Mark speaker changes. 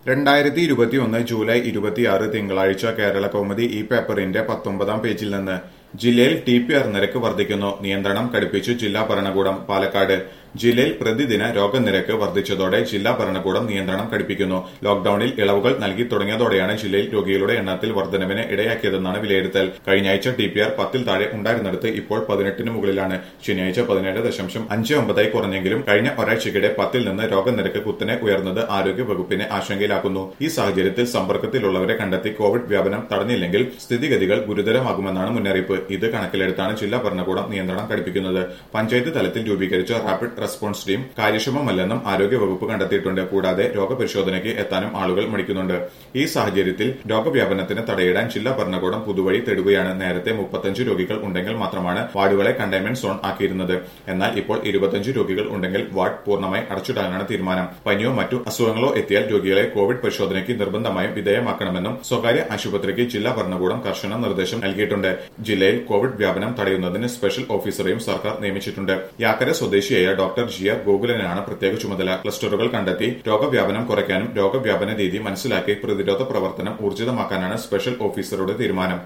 Speaker 1: രണ്ടായിരത്തി ഇരുപത്തിയൊന്ന് ജൂലൈ ഇരുപത്തിയാറ് തിങ്കളാഴ്ച കേരള കൗമുദി ഈ പേപ്പറിന്റെ പത്തൊമ്പതാം പേജിൽ നിന്ന് ജില്ലയിൽ ടി പി ആർ നിരക്ക് വർദ്ധിക്കുന്നു നിയന്ത്രണം കടുപ്പിച്ചു ജില്ലാ ഭരണകൂടം പാലക്കാട് ജില്ലയിൽ പ്രതിദിന രോഗനിരക്ക് വർദ്ധിച്ചതോടെ ജില്ലാ ഭരണകൂടം നിയന്ത്രണം കടുപ്പിക്കുന്നു ലോക്ഡൌണിൽ ഇളവുകൾ നൽകി തുടങ്ങിയതോടെയാണ് ജില്ലയിൽ രോഗികളുടെ എണ്ണത്തിൽ വർധനവിന് ഇടയാക്കിയതെന്നാണ് വിലയിരുത്തൽ കഴിഞ്ഞയാഴ്ച ടി പി ആർ പത്തിൽ താഴെ ഉണ്ടായിരുന്നിടത്ത് ഇപ്പോൾ പതിനെട്ടിന് മുകളിലാണ് ശനിയാഴ്ച പതിനേഴ് ദശാംശം അഞ്ച് ഒമ്പതായി കുറഞ്ഞെങ്കിലും കഴിഞ്ഞ ഒരാഴ്ചക്കിടെ പത്തിൽ നിന്ന് രോഗനിരക്ക് കുത്തനെ ഉയർന്നത് ആരോഗ്യ വകുപ്പിനെ ആശങ്കയിലാക്കുന്നു ഈ സാഹചര്യത്തിൽ സമ്പർക്കത്തിലുള്ളവരെ കണ്ടെത്തി കോവിഡ് വ്യാപനം തടഞ്ഞില്ലെങ്കിൽ സ്ഥിതിഗതികൾ ഗുരുതരമാകുമെന്നാണ് മുന്നറിയിപ്പ് ഇത് കണക്കിലെടുത്താണ് ജില്ലാ ഭരണകൂടം നിയന്ത്രണം കടുപ്പിക്കുന്നത് പഞ്ചായത്ത് തലത്തിൽ രൂപീകരിച്ച റാപ്പിഡ് റെസ്പോൺസ് ടീം കാര്യക്ഷമമല്ലെന്നും ആരോഗ്യവകുപ്പ് കണ്ടെത്തിയിട്ടുണ്ട് കൂടാതെ രോഗപരിശോധനയ്ക്ക് എത്താനും ആളുകൾ മടിക്കുന്നുണ്ട് ഈ സാഹചര്യത്തിൽ രോഗവ്യാപനത്തിന് തടയിടാൻ ജില്ലാ ഭരണകൂടം പുതുവഴി തേടുകയാണ് നേരത്തെ മുപ്പത്തഞ്ച് രോഗികൾ ഉണ്ടെങ്കിൽ മാത്രമാണ് വാർഡുകളെ കണ്ടെയ്ൻമെന്റ് സോൺ ആക്കിയിരുന്നത് എന്നാൽ ഇപ്പോൾ ഇരുപത്തഞ്ച് രോഗികൾ ഉണ്ടെങ്കിൽ വാർഡ് പൂർണ്ണമായി അടച്ചിടാനാണ് തീരുമാനം പനിയോ മറ്റു അസുഖങ്ങളോ എത്തിയാൽ രോഗികളെ കോവിഡ് പരിശോധനയ്ക്ക് നിർബന്ധമായും വിധേയമാക്കണമെന്നും സ്വകാര്യ ആശുപത്രിക്ക് ജില്ലാ ഭരണകൂടം കർശന നിർദ്ദേശം നൽകിയിട്ടുണ്ട് ജില്ലയിൽ കോവിഡ് വ്യാപനം തടയുന്നതിന് സ്പെഷ്യൽ ഓഫീസറെയും സർക്കാർ നിയമിച്ചിട്ടുണ്ട് യാക്കര സ്വദേശിയായ ഡോക്ടർ ജിയ ഗോകുലനാണ് പ്രത്യേക ചുമതല ക്ലസ്റ്ററുകൾ കണ്ടെത്തി രോഗവ്യാപനം കുറയ്ക്കാനും രോഗവ്യാപന രീതി മനസ്സിലാക്കി പ്രതിരോധ പ്രവർത്തനം ഊർജിതമാക്കാനാണ് സ്പെഷ്യൽ ഓഫീസറുടെ തീരുമാനം